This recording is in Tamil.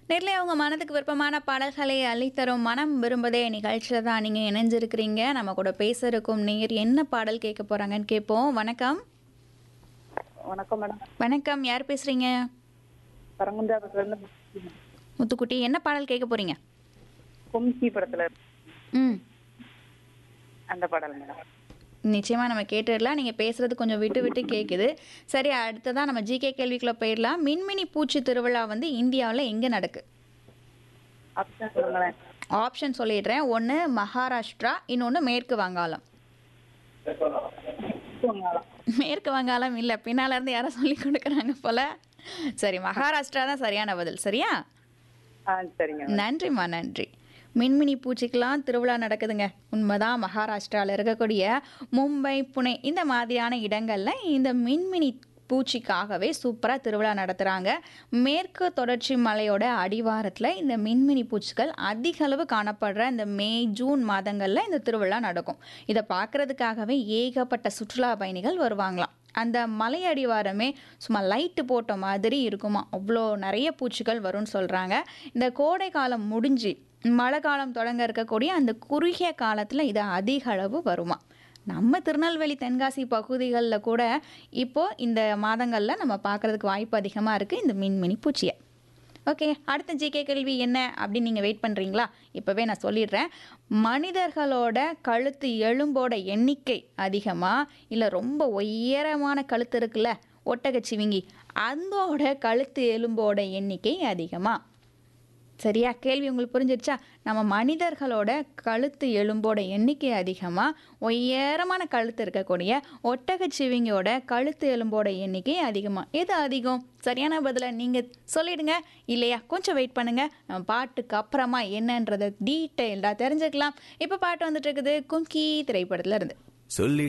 நேர்ல அவங்க மனதுக்கு விருப்பமான பாடல்களை அள்ளித்தரும் மனம் விரும்பதே நிகழ்ச்சியில் தான் நீங்கள் இணைஞ்சிருக்கிறீங்க நம்ம கூட பேசுறதுக்கும் நேர் என்ன பாடல் கேட்க போகிறாங்கன்னு கேட்போம் வணக்கம் வணக்கம் மேடம் வணக்கம் யார் பேசுகிறீங்க பரங்குன்றாபுரத்துல முத்துக்குட்டி என்ன பாடல் கேட்க போகிறீங்க கும்கி படத்துல ம் அந்த பாடல் மேடம் நிச்சயமாக நம்ம கேட்டுடலாம் நீங்கள் பேசுகிறது கொஞ்சம் விட்டு விட்டு கேட்குது சரி அடுத்ததான் நம்ம ஜிகே கேள்விக்குள்ளே போயிடலாம் மின்மினி பூச்சி திருவிழா வந்து இந்தியாவில் எங்கே நடக்கு ஆப்ஷன் சொல்லுங்களேன் ஆப்ஷன் சொல்லிடுறேன் ஒன்று மகாராஷ்டிரா இன்னொன்று மேற்கு வங்காளம் தூங்கலாம். மேற்கு வங்காளம் இல்லை பின்னால இருந்து யாரோ சொல்லி கொடுக்குறாங்க போல சரி மகாராஷ்டிரா தான் சரியான பதில் சரியா ஆ சரிங்க நன்றிம்மா நன்றி மின்மினி பூச்சிக்கெல்லாம் திருவிழா நடக்குதுங்க உண்மைதான் மகாராஷ்டிராவில் இருக்கக்கூடிய மும்பை புனே இந்த மாதிரியான இடங்களில் இந்த மின்மினி பூச்சிக்காகவே சூப்பராக திருவிழா நடத்துகிறாங்க மேற்கு தொடர்ச்சி மலையோட அடிவாரத்தில் இந்த மின்மினி பூச்சிகள் அதிக அளவு காணப்படுற இந்த மே ஜூன் மாதங்களில் இந்த திருவிழா நடக்கும் இதை பார்க்கறதுக்காகவே ஏகப்பட்ட சுற்றுலா பயணிகள் வருவாங்களாம் அந்த மலை அடிவாரமே சும்மா லைட்டு போட்ட மாதிரி இருக்குமா அவ்வளோ நிறைய பூச்சிகள் வரும்னு சொல்கிறாங்க இந்த கோடை காலம் முடிஞ்சு மழை காலம் தொடங்க இருக்கக்கூடிய அந்த குறுகிய காலத்தில் இது அதிக அளவு வருமா நம்ம திருநெல்வேலி தென்காசி பகுதிகளில் கூட இப்போது இந்த மாதங்களில் நம்ம பார்க்குறதுக்கு வாய்ப்பு அதிகமாக இருக்குது இந்த மின்மினி பூச்சியை ஓகே அடுத்த ஜிகே கேள்வி என்ன அப்படின்னு நீங்கள் வெயிட் பண்ணுறீங்களா இப்போவே நான் சொல்லிடுறேன் மனிதர்களோட கழுத்து எலும்போட எண்ணிக்கை அதிகமாக இல்லை ரொம்ப உயரமான கழுத்து இருக்குல்ல ஒட்டகச்சிவிங்கி அதோட கழுத்து எலும்போட எண்ணிக்கை அதிகமாக சரியா கேள்வி உங்களுக்கு புரிஞ்சிருச்சா நம்ம மனிதர்களோட கழுத்து எலும்போட எண்ணிக்கை அதிகமாக உயரமான கழுத்து இருக்கக்கூடிய ஒட்டகச்சிவிங்கியோட கழுத்து எலும்போட எண்ணிக்கை அதிகமாக எது அதிகம் சரியான பதிலை நீங்கள் சொல்லிடுங்க இல்லையா கொஞ்சம் வெயிட் பண்ணுங்கள் நம்ம பாட்டுக்கு அப்புறமா என்னன்றதை டீட்டெயில்டாக தெரிஞ்சுக்கலாம் இப்போ பாட்டு வந்துட்டு இருக்குது கும்கி திரைப்படத்துல இருந்து சொல்லி